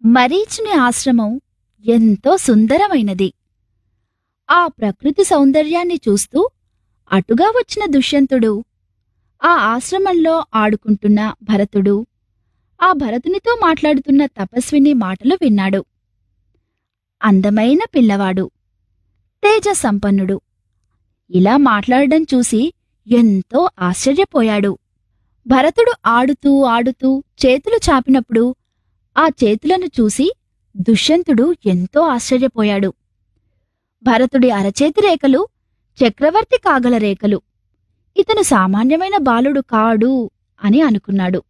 మరీచుని ఆశ్రమం ఎంతో సుందరమైనది ఆ ప్రకృతి సౌందర్యాన్ని చూస్తూ అటుగా వచ్చిన దుష్యంతుడు ఆ ఆశ్రమంలో ఆడుకుంటున్న భరతుడు ఆ భరతునితో మాట్లాడుతున్న తపస్విని మాటలు విన్నాడు అందమైన పిల్లవాడు తేజ సంపన్నుడు ఇలా మాట్లాడడం చూసి ఎంతో ఆశ్చర్యపోయాడు భరతుడు ఆడుతూ ఆడుతూ చేతులు చాపినప్పుడు ఆ చేతులను చూసి దుష్యంతుడు ఎంతో ఆశ్చర్యపోయాడు భరతుడి అరచేతి రేఖలు చక్రవర్తి కాగల రేఖలు ఇతను సామాన్యమైన బాలుడు కాడు అని అనుకున్నాడు